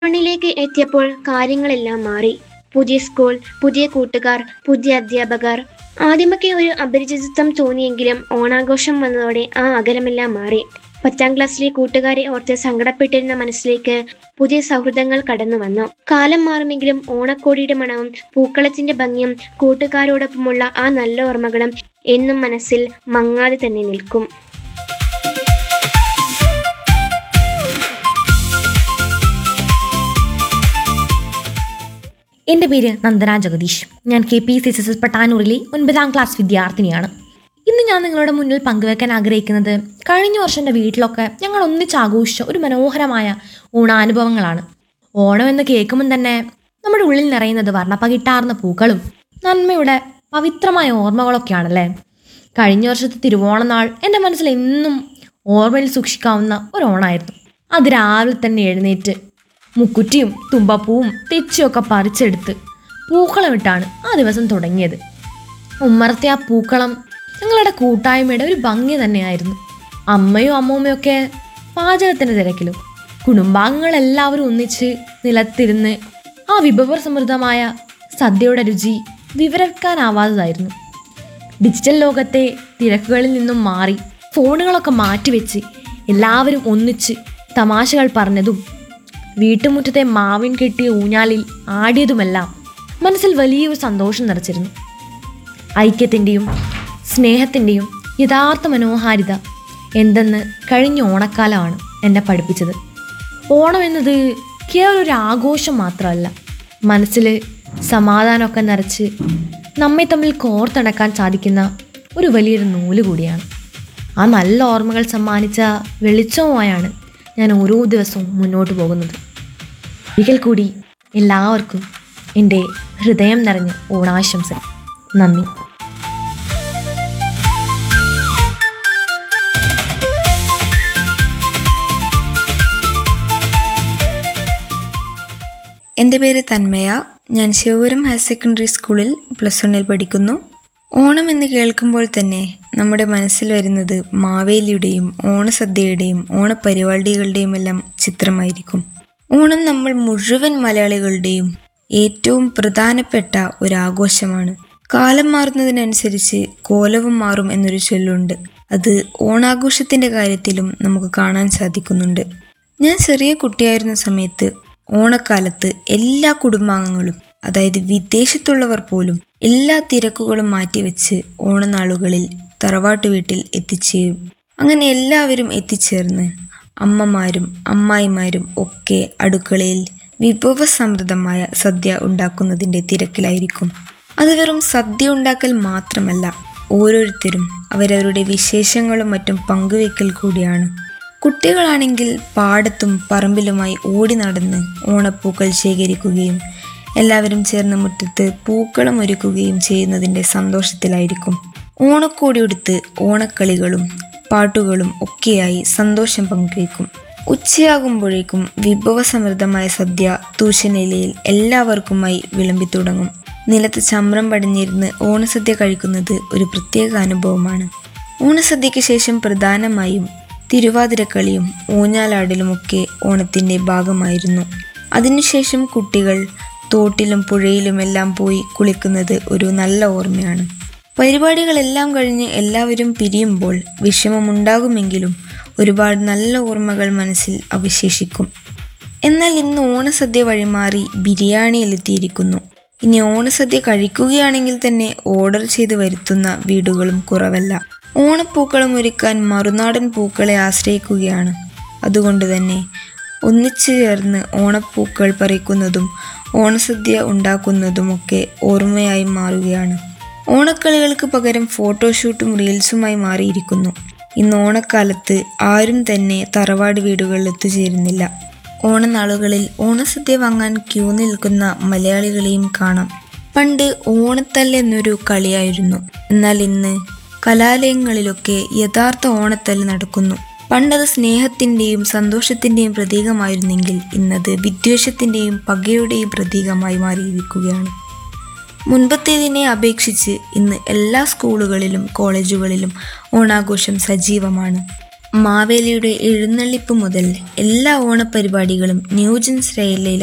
വണ്ണിലേക്ക് എത്തിയപ്പോൾ കാര്യങ്ങളെല്ലാം മാറി പുതിയ സ്കൂൾ പുതിയ കൂട്ടുകാർ പുതിയ അധ്യാപകർ ആദ്യമൊക്കെ ഒരു അപരിചിതത്വം തോന്നിയെങ്കിലും ഓണാഘോഷം വന്നതോടെ ആ അകലമെല്ലാം മാറി പത്താം ക്ലാസ്സിലെ കൂട്ടുകാരെ ഓർത്ത് സങ്കടപ്പെട്ടിരുന്ന മനസ്സിലേക്ക് പുതിയ സൗഹൃദങ്ങൾ കടന്നു വന്നു കാലം മാറുമെങ്കിലും ഓണക്കോടിയുടെ മണവും പൂക്കളത്തിന്റെ ഭംഗിയും കൂട്ടുകാരോടൊപ്പമുള്ള ആ നല്ല ഓർമ്മകളും എന്നും മനസ്സിൽ മങ്ങാതെ തന്നെ നിൽക്കും എൻ്റെ പേര് നന്ദന ജഗദീഷ് ഞാൻ K P C S S പട്ടാനൂരിലെ ഒൻപതാം ക്ലാസ് വിദ്യാർത്ഥിനിയാണ് ഇന്ന് ഞാൻ നിങ്ങളുടെ മുന്നിൽ പങ്കുവെക്കാൻ ആഗ്രഹിക്കുന്നത് കഴിഞ്ഞ വർഷം എൻ്റെ വീട്ടിലൊക്കെ ഞങ്ങൾ ഒന്നിച്ച് ആഘോഷിച്ച ഒരു മനോഹരമായ ഓണാനുഭവങ്ങളാണ് ഓണം എന്ന് കേൾക്കുമ്പം തന്നെ നമ്മുടെ ഉള്ളിൽ നിറയുന്നത് വർണ്ണപ്പകിട്ടാർന്ന പൂക്കളും നന്മയുടെ പവിത്രമായ ഓർമ്മകളൊക്കെയാണല്ലേ കഴിഞ്ഞ വർഷത്തെ തിരുവോണനാൾ എൻ്റെ മനസ്സിൽ എന്നും ഓർമ്മയിൽ സൂക്ഷിക്കാവുന്ന ഒരു ഓണായിരുന്നു അത് രാവിലെ തന്നെ എഴുന്നേറ്റ് മുക്കുറ്റിയും തുമ്പപ്പൂവും തെച്ചിയൊക്കെ പറിച്ചെടുത്ത് പൂക്കളമിട്ടാണ് ആ ദിവസം തുടങ്ങിയത് ഉമ്മറത്തെ ആ പൂക്കളം ഞങ്ങളുടെ കൂട്ടായ്മയുടെ ഒരു ഭംഗി തന്നെയായിരുന്നു അമ്മയും അമ്മൂമ്മയും ഒക്കെ പാചകത്തിൻ്റെ തിരക്കിലും കുടുംബാംഗങ്ങളെല്ലാവരും ഒന്നിച്ച് നിലത്തിരുന്ന് ആ വിഭവ സമൃദ്ധമായ സദ്യയുടെ രുചി വിവരിക്കാനാവാത്തതായിരുന്നു ഡിജിറ്റൽ ലോകത്തെ തിരക്കുകളിൽ നിന്നും മാറി ഫോണുകളൊക്കെ മാറ്റിവെച്ച് എല്ലാവരും ഒന്നിച്ച് തമാശകൾ പറഞ്ഞതും വീട്ടുമുറ്റത്തെ മാവിൻ കെട്ടിയ ഊഞ്ഞാലിൽ ആടിയതുമെല്ലാം മനസ്സിൽ വലിയൊരു സന്തോഷം നിറച്ചിരുന്നു ഐക്യത്തിൻ്റെയും സ്നേഹത്തിൻ്റെയും യഥാർത്ഥ മനോഹാരിത എന്തെന്ന് കഴിഞ്ഞ ഓണക്കാലമാണ് എന്നെ പഠിപ്പിച്ചത് ഓണം എന്നത് കേവലം ഒരു ആഘോഷം മാത്രമല്ല മനസ്സിൽ സമാധാനമൊക്കെ നിറച്ച് നമ്മെ തമ്മിൽ കോർത്തിണക്കാൻ സാധിക്കുന്ന ഒരു വലിയൊരു നൂല് കൂടിയാണ് ആ നല്ല ഓർമ്മകൾ സമ്മാനിച്ച വെളിച്ചവുമായാണ് ഞാൻ ഓരോ ദിവസവും മുന്നോട്ട് പോകുന്നത് ഒരിക്കൽ കൂടി എല്ലാവർക്കും എൻ്റെ ഹൃദയം നിറഞ്ഞ ഓണാശംസ നന്ദി എൻ്റെ പേര് തന്മയ ഞാൻ ശിവപുരം ഹയർ സെക്കൻഡറി സ്കൂളിൽ പ്ലസ് വണ്ണിൽ പഠിക്കുന്നു ഓണം എന്ന് കേൾക്കുമ്പോൾ തന്നെ നമ്മുടെ മനസ്സിൽ വരുന്നത് മാവേലിയുടെയും ഓണസദ്യയുടെയും ഓണപരിപാടികളുടെയും എല്ലാം ചിത്രമായിരിക്കും ഓണം നമ്മൾ മുഴുവൻ മലയാളികളുടെയും ഏറ്റവും പ്രധാനപ്പെട്ട ഒരു ആഘോഷമാണ് കാലം മാറുന്നതിനനുസരിച്ച് കോലവും മാറും എന്നൊരു ചൊല്ലുണ്ട് അത് ഓണാഘോഷത്തിന്റെ കാര്യത്തിലും നമുക്ക് കാണാൻ സാധിക്കുന്നുണ്ട് ഞാൻ ചെറിയ കുട്ടിയായിരുന്ന സമയത്ത് ഓണക്കാലത്ത് എല്ലാ കുടുംബാംഗങ്ങളും അതായത് വിദേശത്തുള്ളവർ പോലും എല്ലാ തിരക്കുകളും മാറ്റിവെച്ച് ഓണനാളുകളിൽ തറവാട്ട് വീട്ടിൽ എത്തിച്ചേരും അങ്ങനെ എല്ലാവരും എത്തിച്ചേർന്ന് അമ്മമാരും അമ്മായിമാരും ഒക്കെ അടുക്കളയിൽ വിഭവസമൃദ്ധമായ സദ്യ ഉണ്ടാക്കുന്നതിൻ്റെ തിരക്കിലായിരിക്കും അത് വെറും സദ്യ ഉണ്ടാക്കൽ മാത്രമല്ല ഓരോരുത്തരും അവരവരുടെ വിശേഷങ്ങളും മറ്റും പങ്കുവെക്കൽ കൂടിയാണ് കുട്ടികളാണെങ്കിൽ പാടത്തും പറമ്പിലുമായി ഓടി നടന്ന് ഓണപ്പൂക്കൾ ശേഖരിക്കുകയും എല്ലാവരും ചേർന്ന് മുറ്റത്ത് പൂക്കളം ഒരുക്കുകയും ചെയ്യുന്നതിൻ്റെ സന്തോഷത്തിലായിരിക്കും ഓണക്കോടി ഉടുത്ത് ഓണക്കളികളും പാട്ടുകളും ഒക്കെയായി സന്തോഷം പങ്കുവയ്ക്കും ഉച്ചയാകുമ്പോഴേക്കും വിഭവസമൃദ്ധമായ സദ്യ തൂശനിലയിൽ എല്ലാവർക്കുമായി വിളമ്പി തുടങ്ങും നിലത്ത് ചമ്രം പടിഞ്ഞിരുന്ന് ഓണസദ്യ കഴിക്കുന്നത് ഒരു പ്രത്യേക അനുഭവമാണ് ഓണസദ്യയ്ക്ക് ശേഷം പ്രധാനമായും തിരുവാതിരക്കളിയും ഊഞ്ഞാലാടലുമൊക്കെ ഓണത്തിൻ്റെ ഭാഗമായിരുന്നു അതിനുശേഷം കുട്ടികൾ തോട്ടിലും പുഴയിലുമെല്ലാം പോയി കുളിക്കുന്നത് ഒരു നല്ല ഓർമ്മയാണ് പരിപാടികളെല്ലാം കഴിഞ്ഞ് എല്ലാവരും പിരിയുമ്പോൾ വിഷമമുണ്ടാകുമെങ്കിലും ഒരുപാട് നല്ല ഓർമ്മകൾ മനസ്സിൽ അവശേഷിക്കും എന്നാൽ ഇന്ന് ഓണസദ്യ വഴിമാറി ബിരിയാണിയിലെത്തിയിരിക്കുന്നു ഇനി ഓണസദ്യ കഴിക്കുകയാണെങ്കിൽ തന്നെ ഓർഡർ ചെയ്ത് വരുത്തുന്ന വീടുകളും കുറവല്ല ഓണപ്പൂക്കളം ഒരുക്കാൻ മറുനാടൻ പൂക്കളെ ആശ്രയിക്കുകയാണ് അതുകൊണ്ട് തന്നെ ഒന്നിച്ചു ചേർന്ന് ഓണപ്പൂക്കൾ പറിക്കുന്നതും ഓണസദ്യ ഉണ്ടാക്കുന്നതുമൊക്കെ ഓർമ്മയായി മാറുകയാണ് ഓണക്കളികൾക്ക് പകരം ഫോട്ടോഷൂട്ടും റീൽസുമായി മാറിയിരിക്കുന്നു ഇന്ന് ഓണക്കാലത്ത് ആരും തന്നെ തറവാട് വീടുകളിൽ എത്തിച്ചേരുന്നില്ല ഓണനാളുകളിൽ ഓണസദ്യ വാങ്ങാൻ ക്യൂ നിൽക്കുന്ന മലയാളികളെയും കാണാം പണ്ട് ഓണത്തല്ല് എന്നൊരു കളിയായിരുന്നു എന്നാൽ ഇന്ന് കലാലയങ്ങളിലൊക്കെ യഥാർത്ഥ ഓണത്തല്ല് നടക്കുന്നു പണ്ടത് സ്നേഹത്തിൻ്റെയും സന്തോഷത്തിൻ്റെയും പ്രതീകമായിരുന്നെങ്കിൽ ഇന്നത് വിദ്വേഷത്തിൻ്റെയും പകയുടെയും പ്രതീകമായി മാറിയിരിക്കുകയാണ് മുൻപത്തേതിനെ അപേക്ഷിച്ച് ഇന്ന് എല്ലാ സ്കൂളുകളിലും കോളേജുകളിലും ഓണാഘോഷം സജീവമാണ് മാവേലിയുടെ എഴുന്നള്ളിപ്പ് മുതൽ എല്ലാ ഓണപരിപാടികളും ന്യൂജൻസ് രയിലെ